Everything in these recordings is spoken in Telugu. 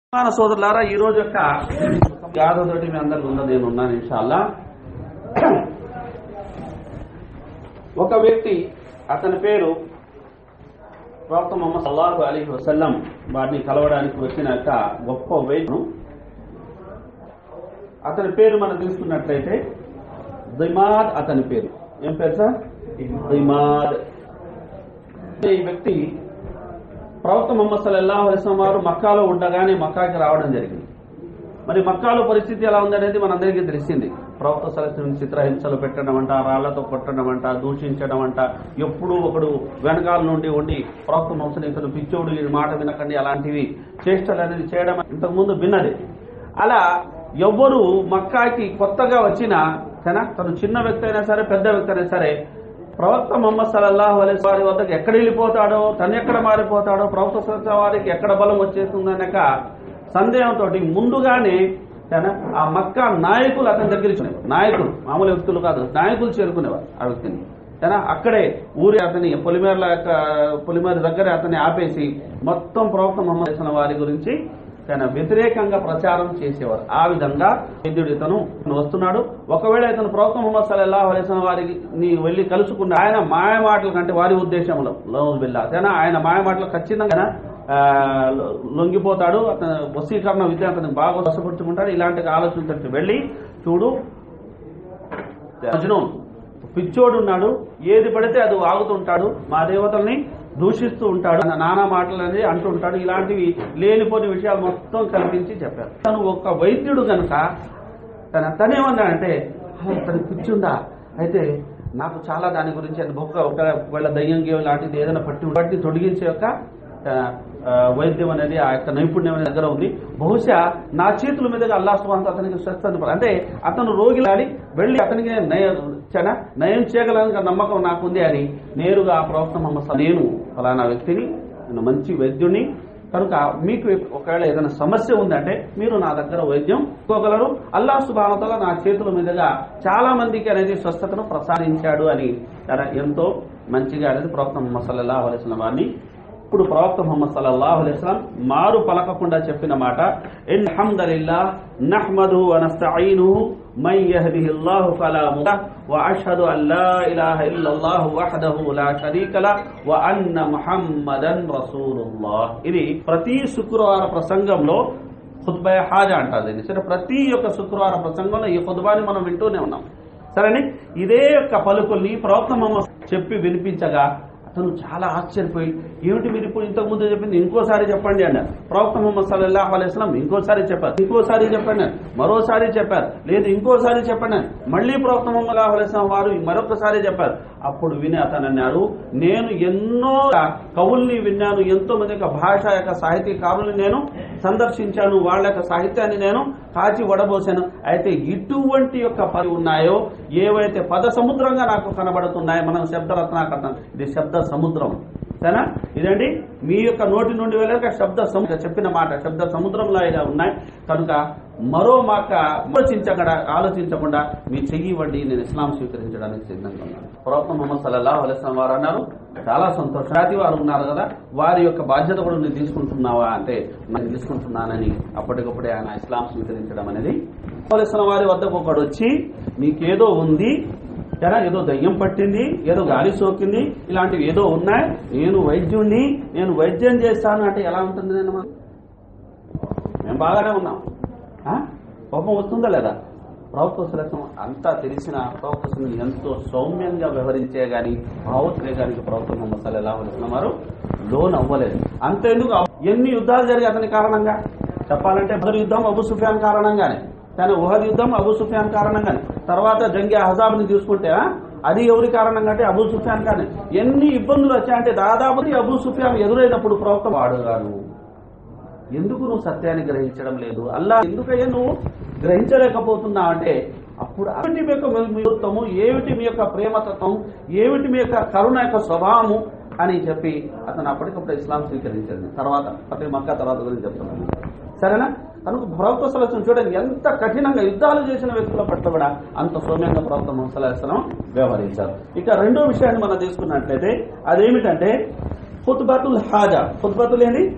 మన సోదరులారా ఈ రోజు యొక్క గాథతోటి మీ అందరికి ఉందా నేను ఉన్నాను ఇన్షాల్లా ఒక వ్యక్తి అతని పేరు ప్రవక్త మొహమ్మద్ సల్లాహు అలీ వసల్లం వారిని కలవడానికి వచ్చిన యొక్క గొప్ప వైద్యుడు అతని పేరు మనం తీసుకున్నట్లయితే దిమాద్ అతని పేరు ఏం పేరు సార్ దిమాద్ ఈ వ్యక్తి ప్రవక్త మొహమ్మద్ సల్లల్లాహు అలైహి వసల్లం వారు మక్కాలో ఉండగానే మక్కాకి రావడం జరిగింది మరి మక్కాలో పరిస్థితి ఎలా ఉందనేది మనందరికీ తెలిసింది ప్రవక్త సలహం చిత్రహింసలు పెట్టడం అంట రాళ్లతో కొట్టడం అంట దూషించడం అంట ఎప్పుడూ ఒకడు వెనకాల నుండి ఉండి ప్రవక్త మొహమ్మద్ ఇతను పిచ్చోడు ఈ మాట వినకండి అలాంటివి చేష్టలు అనేది చేయడం ఇంతకుముందు విన్నది అలా ఎవ్వరు మక్కాకి కొత్తగా వచ్చినా తన తను చిన్న వ్యక్తి అయినా సరే పెద్ద వ్యక్తి అయినా సరే ప్రవక్త మొహమ్మద్ సల్లల్లాహు అలైహి వారి వద్దకు ఎక్కడ వెళ్ళిపోతాడో తను ఎక్కడ మారిపోతాడో ప్రవక్త సల్లల్లాహు వారికి ఎక్కడ బలం వచ్చేస్తుందనక సందేహంతో ముందుగానే తన ఆ మక్కా నాయకులు అతని దగ్గర చేరుకునేవారు నాయకులు మామూలు వ్యక్తులు కాదు నాయకులు చేరుకునేవారు ఆ వ్యక్తిని తన అక్కడే ఊరి అతని పొలిమేరల యొక్క పొలిమేర దగ్గర అతన్ని ఆపేసి మొత్తం ప్రవక్త మొహమ్మద్ సల్లల్లాహు వారి గురించి తన వ్యతిరేకంగా ప్రచారం చేసేవారు ఆ విధంగా వైద్యుడు ఇతను వస్తున్నాడు ఒకవేళ ఇతను ప్రవక్త ముహమ్మద్ సల్లల్లాహు అలైహి వసల్లం వారిని వెళ్ళి కలుసుకున్న ఆయన మాయ మాటల కంటే వారి ఉద్దేశంలో వెళ్ళా ఆయన మాయ మాటలు ఖచ్చితంగా ఆ, లొంగిపోతాడు అతను వశీకరణ విద్య అతను బాగా వసపరుచుకుంటాడు ఇలాంటి ఆలోచనతో వెళ్ళి చూడు మజ్నూన్ పిచ్చోడు ఉన్నాడు ఏది పడితే అది వాగుతుంటాడు మా దేవతల్ని దూషిస్తూ ఉంటాడు నా నానా మాటలు అనేది అంటుంటాడు ఇలాంటివి లేనిపోని విషయాలు మొత్తం కల్పించి చెప్పారు తను ఒక వైద్యుడు కనుక తన తనేమన్నాడంటే "అరే, తనకి పిచ్చి ఉందా అయితే నాకు చాలా దాని గురించి అది బొక్క ఒకవేళ దయ్యం గేయం లాంటిది ఏదైనా పట్టి పట్టి తొలగించే యొక్క ఆ, ఆ, వైద్యం అనేది ఆ యొక్క నైపుణ్యం అనేది దగ్గర ఉంది బహుశా నా చేతుల మీదుగా అల్లా సుబాన్ అతనికి స్వస్థత అంటే అతను రోగిలాడి వెళ్ళి అతనికి నయ- చన- నయం చేయగలని నమ్మకం నాకుంది అని నేరుగా ఆ ప్రవక్త మొహమ్మద్ సల్లాహు నేను ఫలానా వ్యక్తిని నేను మంచి వైద్యుడిని కనుక మీకు ఒకవేళ ఏదైనా సమస్య ఉందంటే మీరు నా దగ్గర వైద్యం కోగలరు అల్లా సుబానతల నా చేతుల మీదుగా చాలా మందికి అనేది స్వస్థతను ప్రసాదించాడు అని చాలా ఎంతో మంచిగా అనేది ప్రవక్త ముహమ్మద్ సల్లల్లాహు అలైహి వసల్లం వారిని ఇప్పుడు ప్రవక్త ముహమ్మద్ సల్లల్లాహు అలైహి వసల్లం మారు పలకకుండా చెప్పిన మాట ఇన్ హమ్దలిల్లాహ్ నహ్మదుహు వ నస్తഈనుహు మన్ యహ్దిహిల్లాహు ఫలా ముضل واشهد ان لا اله الا الله وحده لا شريك له وان محمدا رسول الله ఇది ప్రతి శుక్రవార ప్రసంగంలో ఖుత్బా హాజా అంటారు దీన్ని సరే ప్రతి యొక్క శుక్రవార ప్రసంగంలో ఈ ఖుత్బాని మనం వింటూనే ఉన్నాం సరేని ఇదే యొక్క పలుకుల్ని ప్రవక్త ముహమ్మద్ చెప్పి వినిపించగా అతను చాలా ఆశ్చర్యపోయి ఏమిటి మీరు ఇప్పుడు ఇంతకు ముందు చెప్పింది ఇంకోసారి చెప్పండి అన్నారు ప్రవక్త ముహమ్మద్ సల్లల్లాహు అలైహి వసల్లం ఇంకోసారి చెప్పారు ఇంకోసారి చెప్పండి అన్నారు. మరోసారి చెప్పారు లేదు ఇంకోసారి చెప్పండి అన్నారు. మళ్ళీ ప్రవక్త ముహమ్మద్ సల్లల్లాహు అలైహి వసల్లం వారు మరొకసారి చెప్పారు అప్పుడు విని అతను అన్నాడు నేను ఎన్నో కవుల్ని విన్నాను ఎంతో మంది యొక్క భాష యొక్క సాహితీకారుల్ని నేను సందర్శించాను వాళ్ళ యొక్క సాహిత్యాన్ని నేను కాచి వడబోసాను అయితే ఇటువంటి యొక్క పని ఉన్నాయో ఏవైతే పద సముద్రంగా నాకు కనబడుతున్నాయో మనం శబ్దరత్నాకరణం ఇది శబ్ద సముద్రం సరేనా ఇదండి మీ యొక్క నోటి నుండి వెళ్ళాక శబ్ద సముద్ర చెప్పిన మాట శబ్ద సముద్రంలో ఇలా ఉన్నాయి కనుక మరో మాట ఆలోచించకుండా ఆలోచించకుండా మీ చెయ్యి ఇవ్వండి నేను ఇస్లాం స్వీకరించడానికి సిద్ధంగా ఉన్నాను ప్రవక్త ముహమ్మద్ సల్లల్లాహు అలైహి వసల్లం వారు అన్నారు చాలా సంతోషం జాతి వారు ఉన్నారు కదా వారి యొక్క బాధ్యత కూడా నువ్వు తీసుకుంటున్నావా అంటే నేను తీసుకుంటున్నానని అప్పటికప్పుడే ఆయన ఇస్లాం స్వీకరించడం అనేది పోలీసుల వారి వద్దకు ఒకడు వచ్చి నీకేదో ఉంది ఎలా ఏదో దయ్యం పట్టింది ఏదో గాలి సోకింది ఇలాంటివి ఏదో ఉన్నాయి నేను వైద్యుణ్ణి నేను వైద్యం చేస్తాను అంటే ఎలా ఉంటుంది నేను మనం మేము బాగానే ఉన్నాం ఆ? కోపం వస్తుందా లేదా ప్రవక్త సులక్షం అంతా తెలిసిన ప్రవక్త సులక్షం ఎంతో సౌమ్యంగా వ్యవహరించే గాని భావోద్వేగానికి ప్రవక్త ముహమ్మద్ సల్లల్లాహు అలైహి వసల్లం వారు లోన్ అవ్వలేదు అంతేందుకు ఎన్ని యుద్ధాలు జరిగి అతని కారణంగా చెప్పాలంటే బదర్ యుద్ధం అబు సుఫియాన్ కారణంగానే కానీ ఉహద్ యుద్ధం అబు సుఫియాన్ కారణంగానే తర్వాత జంగి అహజాబ్ని చూసుకుంటే ఆ, అది ఎవరి కారణంగా అంటే అబూ సుఫియాన్ కానీ ఎన్ని ఇబ్బందులు వచ్చాయంటే దాదాపు అబూ సుఫియాన్ ఎదురైనప్పుడు ప్రవక్త వాడుగాను ఎందుకు నువ్వు సత్యాన్ని గ్రహించడం లేదు అల్లా ఎందుకయ్యా నువ్వు గ్రహించలేకపోతున్నావు అంటే అప్పుడు ఏమిటి మీ యొక్క మిత్రత్వము ఏమిటి మీ యొక్క ప్రేమతత్వం ఏమిటి మీ యొక్క కరుణ యొక్క స్వభావము అని చెప్పి అతను అప్పటికప్పుడు ఇస్లాం స్వీకరించింది తర్వాత అతని మక్క తర్వాత గురించి చెప్తున్నాను సరేనా కనుక ప్రవక్త సలహం చూడండి ఎంత కఠినంగా యుద్ధాలు చేసిన వ్యక్తుల పట్ల కూడా అంత సౌమ్యంగా ప్రవక్త ముసలాసనం వ్యవహరించారు ఇక రెండో విషయాన్ని మనం తీసుకున్నట్లయితే అదేమిటంటే ఖుత్బతుల్ హాజా ఖుత్బతులు ఏంటి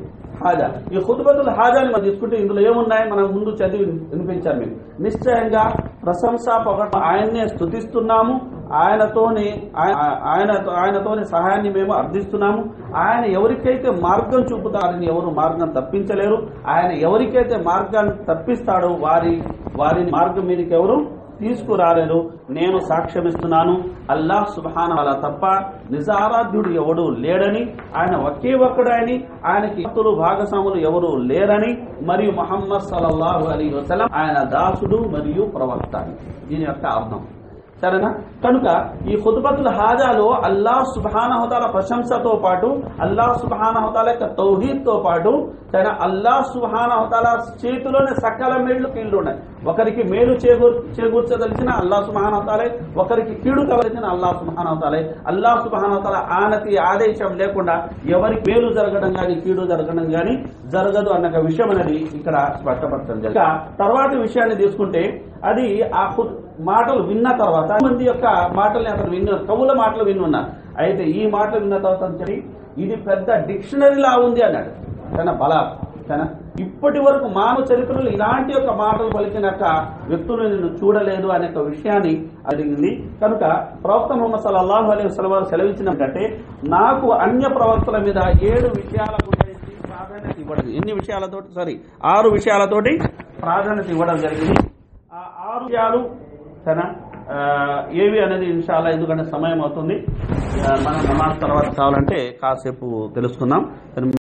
హాజా ఈ ఖుతుబతుల్ హాజాని మనం తీసుకుంటే ఇందులో ఏమున్నాయి మనం ముందు చదివి వినిపించారు మీకు నిశ్చయంగా ప్రశంస పొగట ఆయన్నే స్తుతిస్తున్నాము ఆయనతోని ఆయ- ఆయన ఆయనతోని సహాయాన్ని మేము అర్థిస్తున్నాము ఆయన ఎవరికైతే మార్గం చూపుతారని ఎవరు మార్గం తప్పించలేరు ఆయన ఎవరికైతే మార్గాన్ని తప్పిస్తాడో వారి వారిని మార్గం మీదకి ఎవరు తీసుకురాలేరు నేను సాక్ష్యమిస్తున్నాను అల్లాహ్ సుబ్హాన అలా తప్ప నిజారాధ్యుడు ఎవడు లేడని ఆయన ఒకే ఒక్కడని ఆయనకి భక్తులు భాగస్వాములు ఎవరు లేరని మరియు మహమ్మద్ సల్లల్లాహు అలీ వసలం ఆయన దాసుడు మరియు ప్రవక్త అని దీని యొక్క అర్థం సరేనా కనుక ఈ ఖుతుబతుల్ హాజాలో అల్లాహ్ సుబ్హానహుతాల ప్రశంసతో పాటు అల్లాహ్ సుబ్హానహుతాల యొక్క తౌహీద్ తో పాటు సరేనా అల్లాహ్ సుబ్హానహుతాల చేతిలోనే సకల మేళ్లు కీళ్లు ఉన్నాయి ఒకరికి మేలు చేకూర్ చేకూర్చదలిచిన అల్లాహ్ సుబ్హానహుతాలే ఒకరికి కీడు కవలిచిన అల్లాహ్ సుబ్హానహుతాలే అల్లాహ్ సుబ్హానహుతాల ఆనతి ఆదేశం లేకుండా ఎవరికి మేలు జరగడం కానీ కీడు జరగడం కానీ జరగదు అన్న విషయం అనేది ఇక్కడ స్పష్టపరచడం జరిగింది ఇక తర్వాతి విషయాన్ని తీసుకుంటే అది ఆ ఖుత్- మాటలు విన్న తర్వాత మంది యొక్క మాటల్ని అతను విన్న కవుల మాటలు విన్నున్నారు అయితే ఈ మాటలు విన్న తర్వాత అని చెప్పి ఇది పెద్ద డిక్షనరీలా ఉంది అన్నాడు తన బల తన ఇప్పటి వరకు మానవ చరిత్రలో ఇలాంటి యొక్క మాటలు పలికిన యొక్క వ్యక్తులు నేను చూడలేదు అనే ఒక విషయాన్ని అడిగింది కనుక ప్రవక్త ముహమ్మద్ సల్లల్లాహు అలైహి వసల్లం వారు సెలవిచ్చినట్టే నాకు అన్య ప్రవక్తల మీద ఏడు విషయాల గురించి ప్రాధాన్యత ఇవ్వడం ఎన్ని విషయాలతోటి సారీ ఆరు విషయాలతోటి ప్రాధాన్యత ఇవ్వడం జరిగింది ఆ ఆరు విషయాలు తన ఆ, ఏవి అనేది ఇన్షాల్లా ఎందుకంటే సమయం అవుతుంది ఆ, మనం నమాజ్ తర్వాత కావాలంటే కాసేపు తెలుసుకుందాం